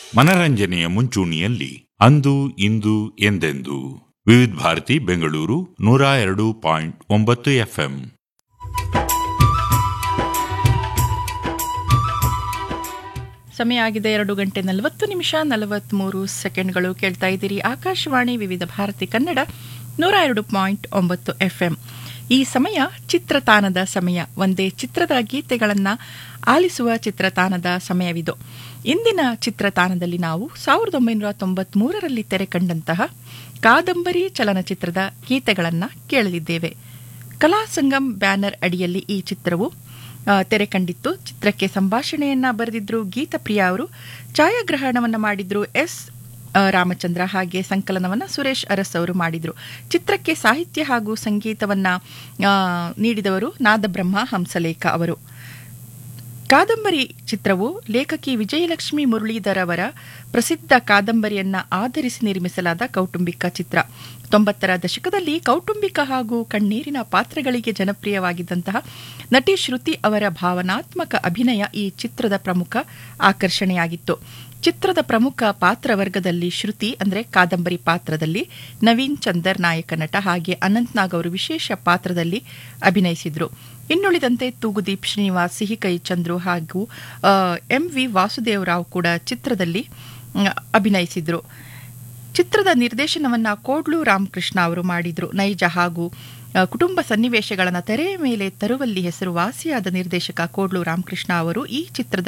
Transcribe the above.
ಮನರಂಜನೆಯ ಮುಂಚೂಣಿಯಲ್ಲಿ ಅಂದು ಇಂದು ಎಂದೆಂದು ವಿವಿಧ ಭಾರತಿ ಬೆಂಗಳೂರು ನೂರ ಎರಡು ಪಾಯಿಂಟ್ ಒಂಬತ್ತು ಎಫ್ಎಂ ಸಮಯ ಆಗಿದೆ ಎರಡು ಗಂಟೆ ನಲವತ್ತು ನಿಮಿಷ ನಲವತ್ತ್ಮೂರು ಸೆಕೆಂಡ್ಗಳು ಕೇಳ್ತಾ ಇದ್ದೀರಿ ಆಕಾಶವಾಣಿ ವಿವಿಧ ಭಾರತಿ ಕನ್ನಡ ನೂರ ಎರಡು ಪಾಯಿಂಟ್ ಒಂಬತ್ತು ಎಫ್ ಎಂ ಈ ಸಮಯ ಚಿತ್ರತಾನದ ಸಮಯ ಒಂದೇ ಚಿತ್ರದ ಗೀತೆಗಳನ್ನು ಆಲಿಸುವ ಚಿತ್ರತಾನದ ಸಮಯವಿದು ಇಂದಿನ ಚಿತ್ರತಾನದಲ್ಲಿ ನಾವು ಸಾವಿರದ ಒಂಬೈನೂರ ತೊಂಬತ್ಮೂರರಲ್ಲಿ ತೆರೆ ಕಂಡಂತಹ ಕಾದಂಬರಿ ಚಲನಚಿತ್ರದ ಗೀತೆಗಳನ್ನು ಕೇಳಲಿದ್ದೇವೆ ಕಲಾ ಸಂಗಮ್ ಬ್ಯಾನರ್ ಅಡಿಯಲ್ಲಿ ಈ ಚಿತ್ರವು ಆ, ತೆರೆ ಕಂಡಿತ್ತು ಚಿತ್ರಕ್ಕೆ ಸಂಭಾಷಣೆಯನ್ನ ಬರೆದಿದ್ರು ಗೀತಪ್ರಿಯ ಅವರು ಛಾಯಾಗ್ರಹಣವನ್ನು ಮಾಡಿದ್ರು ಎಸ್ ಆ, ರಾಮಚಂದ್ರ ಹಾಗೆ ಸಂಕಲನವನ್ನ ಸುರೇಶ್ ಅರಸ್ ಅವರು ಮಾಡಿದ್ರು ಚಿತ್ರಕ್ಕೆ ಸಾಹಿತ್ಯ ಹಾಗೂ ಸಂಗೀತವನ್ನ ಆ, ನೀಡಿದವರು ನಾದಬ್ರಹ್ಮ ಹಂಸಲೇಖ ಅವರು ಕಾದಂಬರಿ ಚಿತ್ರವು ಲೇಖಕಿ ವಿಜಯಲಕ್ಷ್ಮಿ ಮುರಳೀಧರ್ ಅವರ ಪ್ರಸಿದ್ಧ ಕಾದಂಬರಿಯನ್ನ ಆಧರಿಸಿ ನಿರ್ಮಿಸಲಾದ ಕೌಟುಂಬಿಕ ಚಿತ್ರ ತೊಂಬತ್ತರ ದಶಕದಲ್ಲಿ ಕೌಟುಂಬಿಕ ಹಾಗೂ ಕಣ್ಣೀರಿನ ಪಾತ್ರಗಳಿಗೆ ಜನಪ್ರಿಯವಾಗಿದ್ದಂತಹ ನಟಿ ಶ್ರುತಿ ಅವರ ಭಾವನಾತ್ಮಕ ಅಭಿನಯ ಈ ಚಿತ್ರದ ಪ್ರಮುಖ ಆಕರ್ಷಣೆಯಾಗಿತ್ತು ಚಿತ್ರದ ಪ್ರಮುಖ ಪಾತ್ರವರ್ಗದಲ್ಲಿ ಶ್ರುತಿ ಅಂದರೆ ಕಾದಂಬರಿ ಪಾತ್ರದಲ್ಲಿ ನವೀನ್ ಚಂದರ್ ನಾಯಕ ನಟ ಹಾಗೆ ಅನಂತ್ನಾಗ್ ಅವರು ವಿಶೇಷ ಪಾತ್ರದಲ್ಲಿ ಅಭಿನಯಿಸಿದ್ರು ಇನ್ನುಳಿದಂತೆ ತೂಗುದೀಪ್ ಶ್ರೀನಿವಾಸ್ ಸಿಹಿಕೈ ಚಂದ್ರು ಹಾಗೂ ಎಂ ವಿ ವಾಸುದೇವರಾವ್ ಕೂಡ ಚಿತ್ರದಲ್ಲಿ ಮ್, ಅಭಿನಯಿಸಿದ್ರು ಚಿತ್ರದ ನಿರ್ದೇಶನವನ್ನ ಕೋಡ್ಲು ರಾಮಕೃಷ್ಣ ಅವರು ಮಾಡಿದ್ರು ನೈಜ ಹಾಗೂ ಆ, ಕುಟುಂಬ ಸನ್ನಿವೇಶಗಳನ್ನು ತೆರೆಯ ಮೇಲೆ ತರುವಲ್ಲಿ ಹೆಸರುವಾಸಿಯಾದ ನಿರ್ದೇಶಕ ಕೋಡ್ಲು ರಾಮಕೃಷ್ಣ ಅವರು ಈ ಚಿತ್ರದ